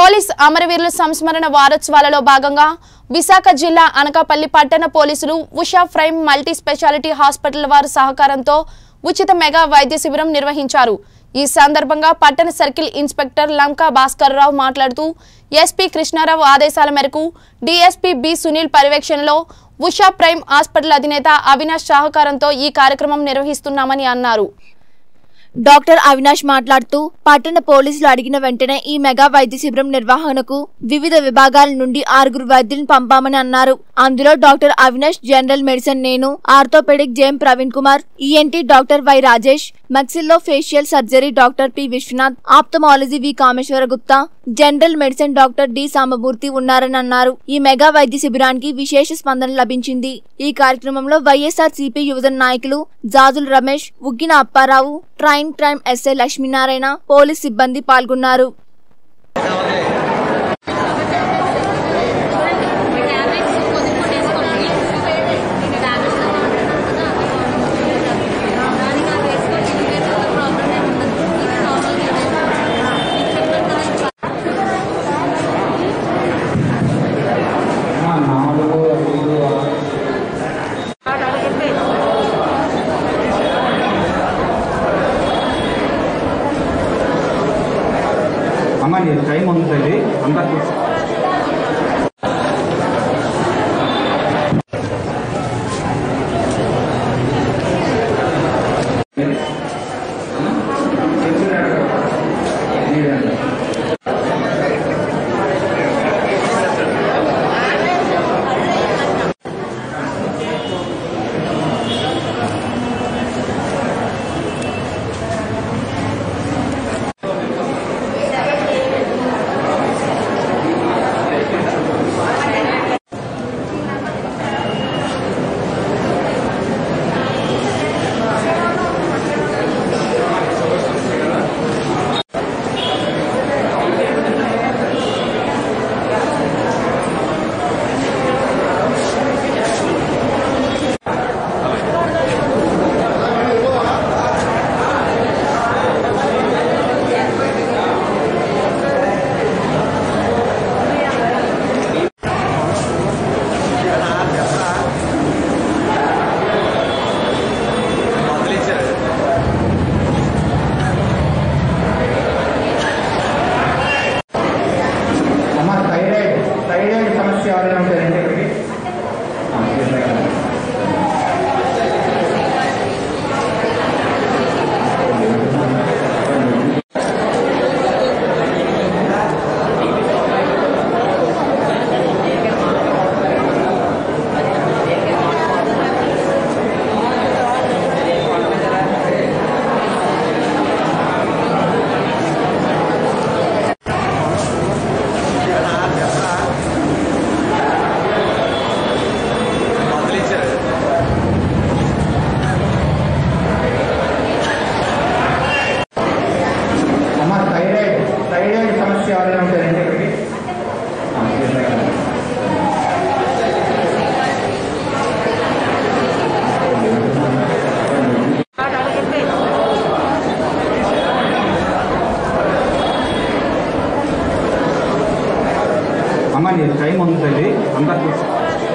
Police అమరవీరుల సంస్మరణ వారోత్సవాలలో భాగంగా విశాఖ జిల్లా అనకాపల్లి పట్టణ పోలీసులు Usha Prime multi specialty hospital వారి సహకారంతో ఉచిత మెగా వైద్య శిబిరం నిర్వహించారు ఈ సందర్భంగా పట్టణ సర్కిల్ ఇన్స్పెక్టర్ లంకా భాస్కర్ రావు మాట్లాడుతూ ఎస్పీ కృష్ణారావు ఆదేశాల మేరకు డీఎస్పీ బి సునీల్ పర్యవేక్షణలో ఉషా ప్రైమ్ హాస్పిటల్ అధినేత అవినాష్ సహకారంతో ఈ కార్యక్రమం నిర్వహిస్తున్నామని అన్నారు డాక్టర్ అవినాష్ మాట్లాడుతూ పట్టణ పోలీసులు అడిగిన వెంటనే ఈ మెగా వైద్య శిబిరం నిర్వహణకు వివిధ విభాగాల నుండి ఆరుగురు వైద్యులను పంపామని అన్నారు అందులో డాక్టర్ అవినాష్ జనరల్ మెడిసిన్ నేను orthopaedic JM Praveen Kumar ENT doctor Y Rajesh maxillofacial surgery doctor P Viswanath ophthalmology V Kameswara Gupta general medicine doctor D Sambamurthy ఉన్నారని అన్నారు ఈ మెగా వైద్య శిబిరానికి విశేష స్పందన లభించింది ఈ కార్యక్రమంలో వైఎస్ఆర్ సిపి యువజన నాయకులు జాజుల్ రమేష్ ఉగ్గిన అప్పారావు ట్రైన్ ట్రైమ్ ఎస్ఐ లక్ష్మీనారాయణ పోలీస్ సిబ్బంది పాల్గొన్నారు ట్యాబ్లెట్స్ కొద్ది కొద్ది వేసుకోండి ట్యాబ్లెట్స్ దానికి అది వేసుకోండి ఇంకేదో ప్రాబ్లం ఏమి ఉండదు ఇది నార్మల్గా మీకు చెప్పాను కదా నాలుగు ఐదు ఆరు అమ్మ నీ టైం ఉంది తల్లి అంతా కూర్చో అమ్మ థైరాయిడ్ థైరాయిడ్ సమస్య ఎవరైనా ఉంటారండి ఇక్కడికి ఆ, చెప్పండి. అమ్మ థైరాయిడ్ థైరాయిడ్ సమస్య ఎవరైనా ఉంటారండి ఇక్కడికి ఆ, చెప్పండి. అమ్మ నీ టైం ఉంది తల్లి అంతా కూర్చో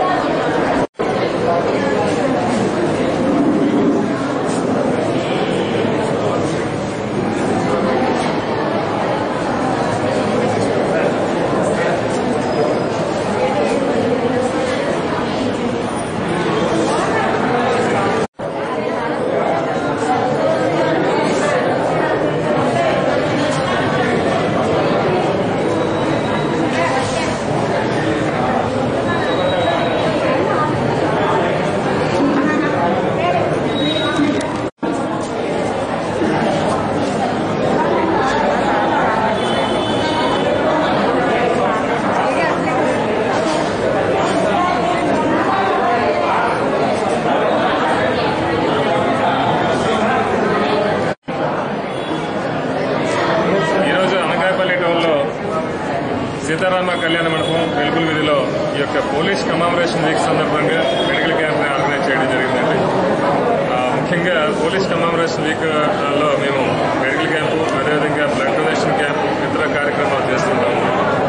ఈరోజు అనకాపల్లి టౌన్లో సీతారామ కళ్యాణ మండపం వెలుగుల వీధిలో ఈ యొక్క పోలీస్ కమామరేషన్ వీక్ సందర్భంగా మెడికల్ క్యాంప్ని ఆర్గనైజ్ చేయడం జరిగిందండి ఆ, ముఖ్యంగా పోలీస్ కమామరేషన్ వీక్ లో మేము మెడికల్ క్యాంపు అదేవిధంగా బ్లడ్ డొనేషన్ క్యాంపు ఇతర కార్యక్రమాలు చేస్తుంటాము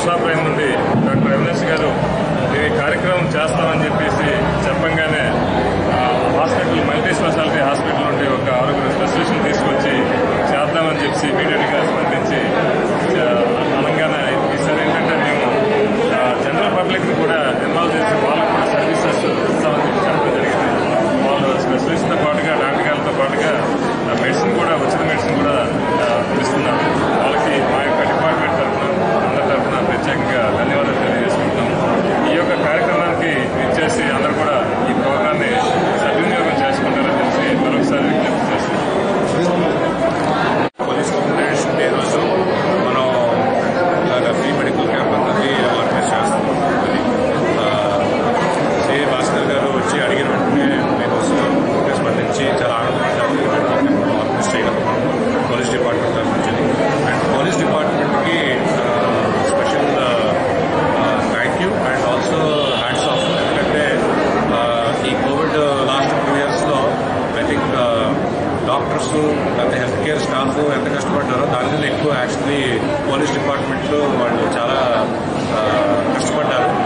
ఉషా ప్రైమ్ నుండి డాక్టర్ అవినాష్ గారు ఈ కార్యక్రమం చేస్తామని చెప్పేసి చెప్పంగానే ఆ, హాస్పిటల్ మల్టీ స్పెషాలిటీ హాస్పిటల్ నుండి ఒక ఆరుగురు స్పెషలిస్ట్ని తీసుకొచ్చి చేద్దామని చెప్పి ఇమీడియట్గా స్పందించి ఆ, తెలంగాణ ఈసారి ఏంటంటే మేము ఆ, జనరల్ పబ్లిక్ని కూడా ఇన్వాల్వ్ చేసి వాళ్ళకు కూడా సర్వీసెస్ ఇస్తామని చెప్పి చెప్పడం జరిగింది వాళ్ళు స్పెషలిస్ట్తో పాటుగా డాక్టర్ గారితో పాటుగా ఆ, మెడిసిన్ కూడా ఉచిత మెడిసిన్ కూడా ఆ, ఇస్తున్నారు వాళ్ళకి మా యొక్క డిపార్ట్మెంట్ తరఫున అందరి తరఫున ప్రత్యేకంగా ధన్యవాదాలు తెలియజేసుకుంటున్నాం ఈ యొక్క కార్యక్రమానికి ఇచ్చేసి అందరూ కూడా ఈ ప్రోగ్రాన్ని సద్వినియోగం చేసుకుంటారని తెలిసి మరొకసారి విజ్ఞప్తి చేస్తున్నాం పోలీస్ కాంపిటీషన్ డే రోజు మనం ఇలాగ ఫ్రీ మెడికల్ క్యాంప్ అన్నది ఆర్గనైజ్ చేస్తున్నాం ఆ, శ్రీ భాస్కర్ గారు వచ్చి అడిగిన వెంటనే నేను వెంటనే స్పందించి చాలా ఆనందపడ్డాను ఈ మెడికల్ క్యాంప్ ఆర్గనైజ్ చేయగలుగుతాం పోలీస్ డిపార్ట్మెంట్ తరఫు నుంచి అండ్ పోలీస్ డిపార్ట్మెంట్కి special thank you and also hands off ఎందుకంటే ఆ, ఈ కోవిడ్ లాస్ట్ టూ ఇయర్స్లో ఐ థింక్ డాక్టర్స్ లేకపోతే హెల్త్ కేర్ స్టాఫ్ ఎంత కష్టపడ్డారో దాని మీద ఎక్కువ యాక్చువల్లీ పోలీస్ డిపార్ట్మెంట్లో వాళ్ళు చాలా ఆ, కష్టపడ్డారు